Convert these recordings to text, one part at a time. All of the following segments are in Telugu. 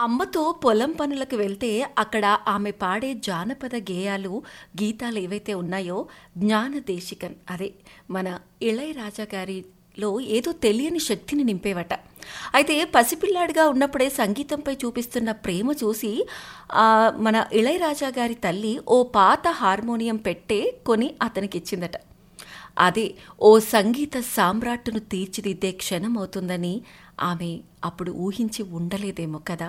అమ్మతో పొలం పనులకు వెళ్తే అక్కడ ఆమె పాడే జానపద గేయాలు గీతాలు ఏవైతే ఉన్నాయో జ్ఞానదేశికన్ అదే మన ఇళయరాజా గారిలో ఏదో తెలియని శక్తిని నింపేవట అయితే పసిపిల్లాడిగా ఉన్నప్పుడే సంగీతంపై చూపిస్తున్న ప్రేమ చూసి ఆ, మన ఇళయరాజా గారి తల్లి ఓ పాత హార్మోనియం పెట్టే కొని అతనికి ఇచ్చిందట అదే ఓ సంగీత సామ్రాట్టును తీర్చిదిద్దే క్షణం అవుతుందని ఆమె అప్పుడు ఊహించి ఉండలేదేమో కదా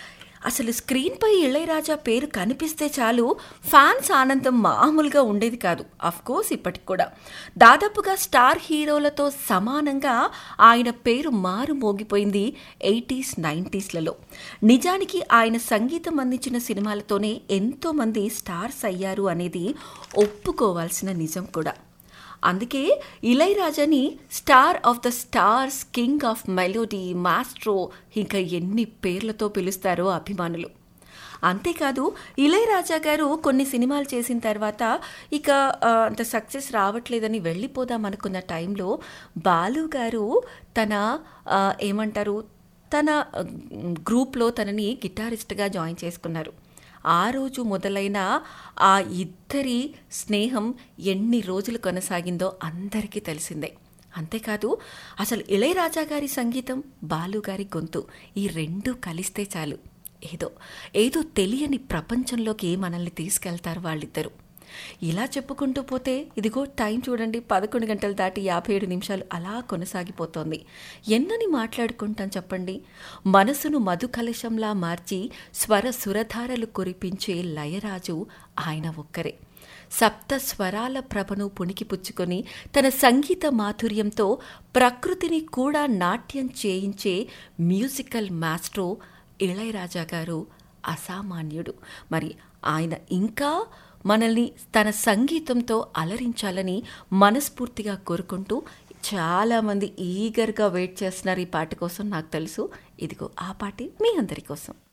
అసలు స్క్రీన్పై ఇళయరాజా పేరు కనిపిస్తే చాలు ఫ్యాన్స్ ఆనందం మామూలుగా ఉండేది కాదు కోర్స్ ఇప్పటికి కూడా దాదాపుగా స్టార్ హీరోలతో సమానంగా ఆయన పేరు మారు మోగిపోయింది ఎయిటీస్ నైంటీస్లలో నిజానికి ఆయన సంగీతం అందించిన సినిమాలతోనే ఎంతోమంది స్టార్స్ అయ్యారు అనేది ఒప్పుకోవాల్సిన నిజం కూడా అందుకే ఇళయరాజాని star of the stars king of melody maestro ఇంకా ఎన్ని పేర్లతో పిలుస్తారో అభిమానులు అంతేకాదు ఇళయరాజా గారు కొన్ని సినిమాలు చేసిన తర్వాత ఇక ఆ, అంత సక్సెస్ రావట్లేదని వెళ్ళిపోదాం అనుకున్న టైంలో బాలు గారు తన ఆ, ఏమంటారు తన ఆ, గ్రూప్లో తనని గిటారిస్ట్గా జాయిన్ చేసుకున్నారు ఆ రోజు మొదలైన ఆ ఇద్దరి స్నేహం ఎన్ని రోజులు కొనసాగిందో అందరికీ తెలిసిందే అంతేకాదు అసలు ఇళయరాజా గారి సంగీతం బాలు గారి గొంతు ఈ రెండు కలిస్తే చాలు ఏదో ఏదో తెలియని ప్రపంచంలోకి మనల్ని తీసుకెళ్తారు వాళ్ళిద్దరు ఇలా చెప్పుకుంటూ పోతే ఇదిగో టైం చూడండి పదకొండు గంటలు దాటి యాభై ఏడు నిమిషాలు అలా కొనసాగిపోతోంది ఎన్నని మాట్లాడుకుంటాం చెప్పండి మనసును మధు కలశంలా మార్చి స్వర సురధారలు కురిపించే లయరాజు ఆయన ఒక్కరే సప్త స్వరాల ప్రభను పుణికిపుచ్చుకొని తన సంగీత మాధుర్యంతో ప్రకృతిని కూడా నాట్యం చేయించే మ్యూజికల్ మాస్ట్రో ఇళయరాజా గారు అసామాన్యుడు మరి ఆయన ఇంకా మనల్ని తన సంగీతంతో అలరించాలని మనస్ఫూర్తిగా కోరుకుంటూ చాలామంది ఈగర్గా వెయిట్ చేస్తున్నారు ఈ పాట కోసం నాకు తెలుసు ఇదిగో ఆ పాటి మీ అందరి కోసం